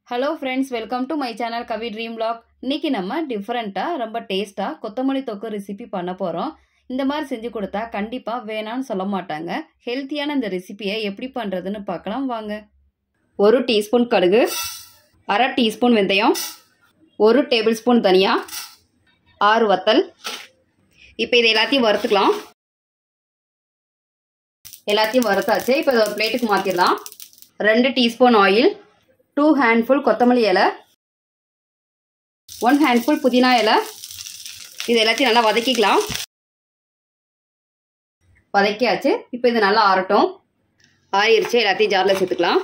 hello friends welcome to my channel Kavi dream vlog இன்னைக்கு நம்ம டிஃப்ரெண்ட்டாக ரொம்ப டேஸ்ட்டாக கொத்தமல்லி தொக்கு ரெசிபி பண்ண போகிறோம் இந்த மாதிரி செஞ்சு கொடுத்தா கண்டிப்பாக வேணான்னு சொல்ல மாட்டாங்க ஹெல்த்தியான இந்த ரெசிபியை எப்படி பண்ணுறதுன்னு பார்க்கலாம் வாங்க ஒரு டீஸ்பூன் கடுகு அரை டீஸ்பூன் வெந்தயம் ஒரு டேபிள் ஸ்பூன் தனியா ஆறு வத்தல் இப்போ இது எல்லாத்தையும் வறுத்துக்கலாம் எல்லாத்தையும் வறுத்தாச்சு இப்போ இதை ஒரு பிளேட்டுக்கு மாற்றிடலாம் ரெண்டு டீஸ்பூன் ஆயில் டூ ஹேண்ட்ஃபுல் கொத்தமல்லி இலை ஒன் ஹேண்ட்ஃபுல் புதினா இலை இது எல்லாத்தையும் நல்லா வதக்கிக்கலாம் வதக்கியாச்சு இப்போ இது நல்லா ஆறட்டும் ஆறிடுச்சு எல்லாத்தையும் ஜாரில் சேர்த்துக்கலாம்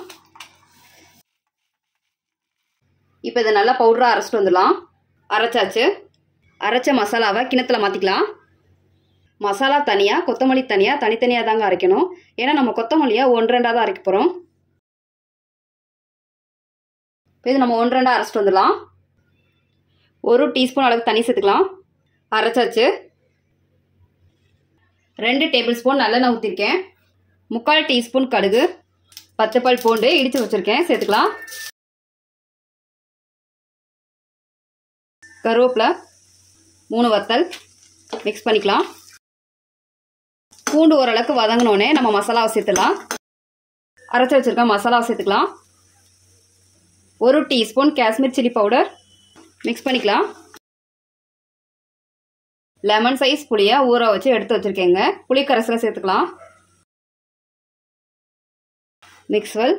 இப்போ இதை நல்லா பவுடராக அரைச்சிட்டு வந்துடலாம் அரைச்சாச்சு அரைச்ச மசாலாவை கிணத்துல மாற்றிக்கலாம் மசாலா தனியாக கொத்தமல்லி தனியாக தனித்தனியாக தாங்க அரைக்கணும் ஏன்னா நம்ம கொத்தமல்லியை ஒன்று ரெண்டாக தான் அரைக்க போகிறோம் இப்போ இது நம்ம ஒன்று ரெண்டாக அரைச்சிட்டு வந்துடலாம் ஒரு டீஸ்பூன் அளவுக்கு தண்ணி சேர்த்துக்கலாம் அரைச்சாச்சு ரெண்டு டேபிள் ஸ்பூன் நல்லெண்ணெய் ஊற்றிருக்கேன் முக்கால் டீஸ்பூன் கடுகு பத்து பல் பூண்டு இடித்து வச்சுருக்கேன் சேர்த்துக்கலாம் கருவேப்பிலை மூணு வத்தல் மிக்ஸ் பண்ணிக்கலாம் பூண்டு ஓரளவுக்கு வதங்கினோடனே நம்ம மசாலாவை சேர்த்துலாம் அரைச்சி வச்சுருக்க மசாலாவை சேர்த்துக்கலாம் ஒரு teaspoon Kashmir chilli powder mix பண்ணிக்கலாம் லெமன் சைஸ் புளியை ஊற வச்சு எடுத்து வச்சுருக்கேங்க புளி கரைசலை சேர்த்துக்கலாம் மிக்ஸ்வெல்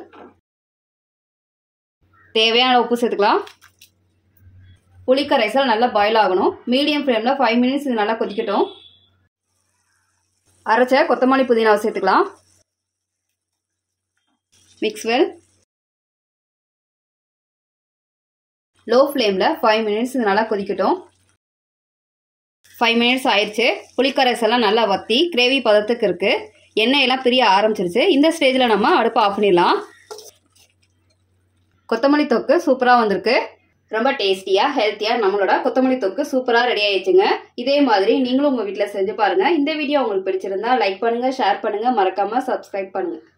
தேவையான உப்பு சேர்த்துக்கலாம் புளி கரைசல் நல்லா பாயில் ஆகணும் மீடியம் ஃப்ளேமில் ஃபைவ் மினிட்ஸ் இது நல்லா கொதிக்கட்டும் அரைச்ச கொத்தமல்லி புதினாவை சேர்த்துக்கலாம் மிக்ஸ்வெல் லோ ஃப்ளேமில் ஃபைவ் மினிட்ஸ் இது நல்லா கொதிக்கட்டும் ஃபைவ் மினிட்ஸ் ஆயிடுச்சு புளிக்கரைசெல்லாம் நல்லா வற்றி கிரேவி பதத்துக்கு இருக்குது எண்ணெயெல்லாம் பிரிய ஆரம்பிச்சிருச்சு இந்த ஸ்டேஜில் நம்ம அடுப்பை ஆஃப் பண்ணிடலாம் கொத்தமல்லி தொக்கு சூப்பராக வந்திருக்கு ரொம்ப டேஸ்டியாக ஹெல்த்தியாக நம்மளோட கொத்தமல்லி தொக்கு சூப்பராக ரெடி ஆயிடுச்சுங்க இதே மாதிரி நீங்களும் உங்கள் வீட்டில் செஞ்சு பாருங்கள் இந்த வீடியோ உங்களுக்கு பிடிச்சிருந்தா லைக் பண்ணுங்கள் ஷேர் பண்ணுங்கள் மறக்காமல் சப்ஸ்கிரைப் பண்ணுங்கள்